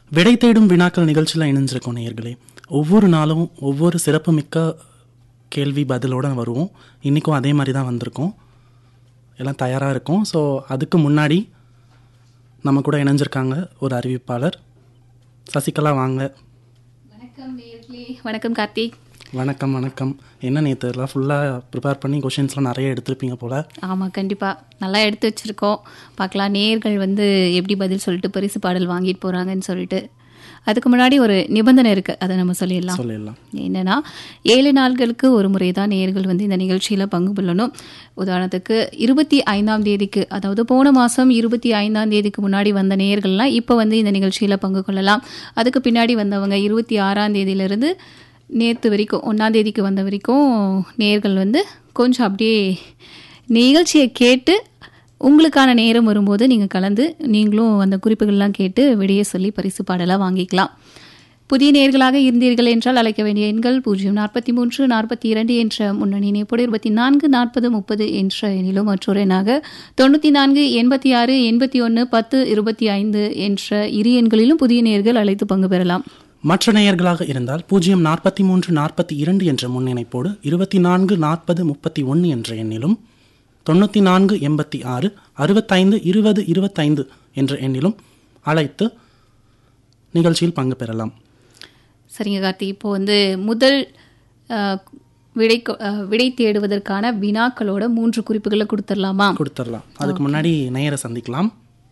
விடை தேடும் வினாக்கள் நிகழ்ச்சியில் இணைஞ்சிருக்கோம் நேயர்களே ஒவ்வொரு நாளும் ஒவ்வொரு சிறப்புமிக்க கேள்வி பதிலோட வருவோம் இன்றைக்கும் அதே மாதிரி தான் வந்திருக்கோம் எல்லாம் தயாராக இருக்கும் ஸோ அதுக்கு முன்னாடி நம்ம கூட இணைஞ்சிருக்காங்க ஒரு அறிவிப்பாளர் சசிகலா வாங்க வணக்கம் நேயர்களே வணக்கம் கார்த்திக் வணக்கம் வணக்கம் என்ன நேற்று எல்லாம் ஃபுல்லாக ப்ரிப்பேர் பண்ணி கொஷின்ஸ்லாம் நிறைய எடுத்திருப்பீங்க போல் ஆமாம் கண்டிப்பாக நல்லா எடுத்து வச்சுருக்கோம் பார்க்கலாம் நேயர்கள் வந்து எப்படி பதில் சொல்லிட்டு பரிசு பாடல் வாங்கிட்டு போகிறாங்கன்னு சொல்லிட்டு அதுக்கு முன்னாடி ஒரு நிபந்தனை இருக்குது அதை நம்ம சொல்லிடலாம் சொல்லிடலாம் என்னன்னா ஏழு நாள்களுக்கு ஒரு முறை தான் நேயர்கள் வந்து இந்த நிகழ்ச்சியில் பங்கு கொள்ளணும் உதாரணத்துக்கு இருபத்தி ஐந்தாம் தேதிக்கு அதாவது போன மாதம் இருபத்தி ஐந்தாம் தேதிக்கு முன்னாடி வந்த நேயர்கள்லாம் இப்போ வந்து இந்த நிகழ்ச்சியில் பங்கு கொள்ளலாம் அதுக்கு பின்னாடி வந்தவங்க இருபத்தி ஆறாம் தேதியிலிருந்து நேற்று வரைக்கும் ஒன்றாம் தேதிக்கு வந்த வரைக்கும் நேயர்கள் வந்து கொஞ்சம் அப்படியே நிகழ்ச்சியை கேட்டு உங்களுக்கான நேரம் வரும்போது நீங்கள் கலந்து நீங்களும் அந்த குறிப்புகள்லாம் கேட்டு விடைய சொல்லி பரிசு பாடலாக வாங்கிக்கலாம் புதிய நேர்களாக இருந்தீர்கள் என்றால் அழைக்க வேண்டிய எண்கள் பூஜ்ஜியம் நாற்பத்தி மூன்று நாற்பத்தி இரண்டு என்ற முன்னணி இணைப்போடு இருபத்தி நான்கு நாற்பது முப்பது என்ற எண்ணிலும் மற்றொரு எண்ணாக தொண்ணூற்றி நான்கு எண்பத்தி ஆறு எண்பத்தி ஒன்று பத்து இருபத்தி ஐந்து என்ற இரு எண்களிலும் புதிய நேர்கள் அழைத்து பங்கு பெறலாம் மற்ற நேயர்களாக இருந்தால் பூஜ்ஜியம் நாற்பத்தி மூன்று நாற்பத்தி இரண்டு என்ற முன்னிணைப்போடு இருபத்தி நான்கு நாற்பது முப்பத்தி ஒன்று என்ற எண்ணிலும் தொண்ணூற்றி நான்கு எண்பத்தி ஆறு அறுபத்தைந்து இருபது இருபத்தைந்து என்ற எண்ணிலும் அழைத்து நிகழ்ச்சியில் பங்கு பெறலாம் சரிங்க கார்த்தி இப்போ வந்து முதல் அஹ், விடை கொ- அஹ், விடை தேடுவதற்கான வினாக்களோட மூன்று குறிப்புகளை கொடுத்துடலாமா கொடுத்துடலாம் அதுக்கு முன்னாடி நேயரை சந்திக்கலாம்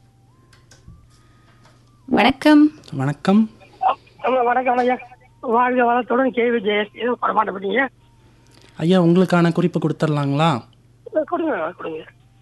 வணக்கம் ஆமா வணக்கம் வணக்கம் ஐயா வாழ்க வளத்துடன் கேவி ஜெயஸ் ஏதோ படமாட்டப்பட்டீங்க ஐயா உங்களுக்கான குறிப்பு கொடுத்துடலாங்களா கொடுங்க கொடுங்க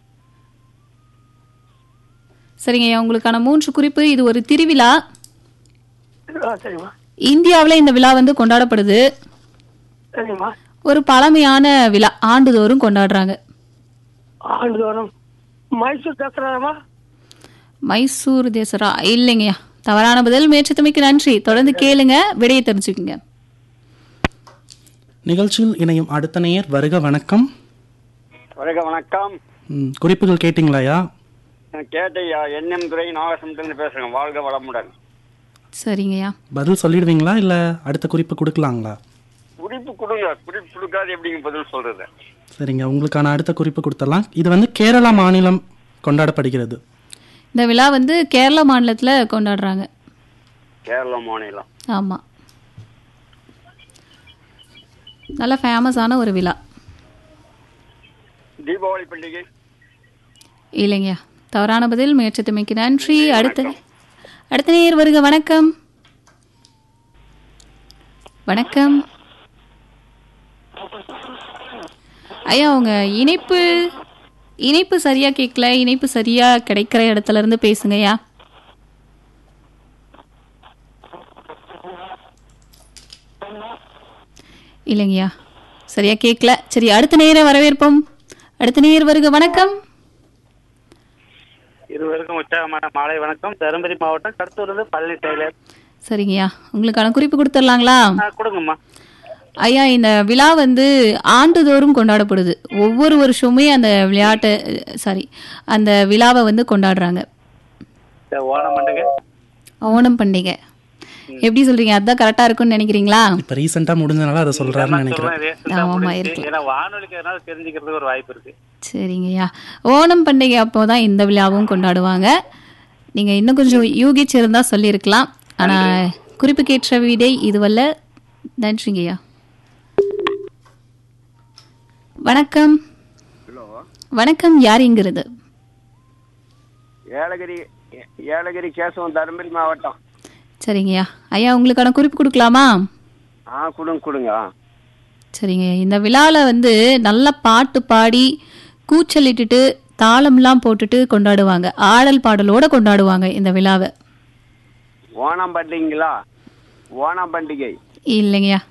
சரிங்க ஐயா உங்களுக்கான மூன்று குறிப்பு இது ஒரு திருவிழா ஆ சரிம்மா இந்தியாவில் இந்த விழா வந்து கொண்டாடப்படுது சரிம்மா ஒரு பழமையான விழா ஆண்டுதோறும் கொண்டாடுறாங்க ஆண்டுதோறும் மைசூர் தசராமா மைசூர் தேசரா இல்லைங்கய்யா தவறான பதில் முயற்சித்தமைக்கு நன்றி தொடர்ந்து கேளுங்க விடையை தெரிஞ்சுக்குங்க நிகழ்ச்சியில் இணையும் அடுத்த நேயர் வருக வணக்கம் வணக்கம் வணக்கம் ம், குறிப்புகள் கேட்டிங்களாயா நான் கேட்டையா என்எம் துறை நாகசமுத்திலிருந்து பேசுறேன் வாழ்க வளமுடன் சரிங்கய்யா பதில் சொல்லிடுவீங்களா இல்லை அடுத்த குறிப்பு கொடுக்கலாங்களா குறிப்பு கொடுங்க குறிப்பு கொடுக்காது எப்படிங்க பதில் சொல்றது சரிங்க உங்களுக்கான அடுத்த குறிப்பு கொடுத்துடலாம் இது வந்து கேரளா மாநிலம் கொண்டாடப்படுகிறது இந்த விழா வந்து கேரள மாநிலத்தில் கொண்டாடுறாங்க கேரள மாநிலம் ஆமாம் நல்ல ஃபேமஸான ஒரு விழா தீபாவளி பண்டிகை இல்லைங்கய்யா தவறான பதில் முயற்சித்தமைக்கு நன்றி அடுத்த அடுத்த நேர் வருக வணக்கம் வணக்கம் ஐயா உங்க இணைப்பு இணைப்பு சரியா கேட்கல இணைப்பு சரியா கிடைக்கிற இடத்துல இருந்து பேசுங்கய்யா இல்லைங்கய்யா சரியா கேட்கல சரி அடுத்த நேர வரவேற்போம் அடுத்த நேர் வருக வணக்கம் இருவருக்கும் உற்சாகமான மாலை வணக்கம் தருமபுரி மாவட்டம் கடத்தூர்லேருந்து பழனி டெய்லர் சரிங்கய்யா உங்களுக்கான குறிப்பு கொடுத்துடலாங்களா ஆ, கொடுங்கம்மா ஐயா இந்த விழா வந்து ஆண்டுதோறும் கொண்டாடப்படுது ஒவ்வொரு வருஷமுமே அந்த விளையாட்டு சாரி அந்த விழாவை வந்து கொண்டாடுறாங்க இந்த ஓணம் பண்டிகை ஓணம் பண்டிகை எப்படி சொல்றீங்க அதுதான் கரெக்டா இருக்கும்னு நினைக்கிறீங்களா இப்போ ரீசெண்டாக முடிஞ்சனால அதை சொல்கிறாருன்னு நினைக்கிறேன் ரேஷன் தான் ஆமாமா, முடிஞ்சுச்சு. இருக்கலாம். ஏன்னா வானொலிக்கு எதனால தெரிஞ்சுக்கிறதுக்கு ஒரு வாய்ப்பு இருக்கு சரிங்கய்யா ஓணம் பண்டிகை அப்போதான் இந்த விழாவும் கொண்டாடுவாங்க நீங்க இன்னும் கொஞ்சம் யூகிச்சிருந்தா சொல்லியிருக்கலாம் ஆனா குறிப்பு கேட்ட விடை இதுவல்ல நன்றிங்கய்யா வணக்கம் வணக்கம் யார் இங்கிறது ஏலகிரி ஏலகிரி கேசவம் தருமபுரி மாவட்டம் சரிங்கய்யா ஐயா உங்களுக்கான குறிப்பு கொடுக்கலாமா ஆ கொடுங்க கொடுங்க ஆ. சரிங்க இந்த விழாவில் வந்து நல்ல பாட்டு பாடி கூச்சலிட்டுட்டு தாளம்லாம் போட்டுட்டு கொண்டாடுவாங்க ஆடல் பாடலோட கொண்டாடுவாங்க இந்த விழாவை ஓணம் பண்டிகைங்களா ஓணம் பண்டிகை இல்லைங்கய்யா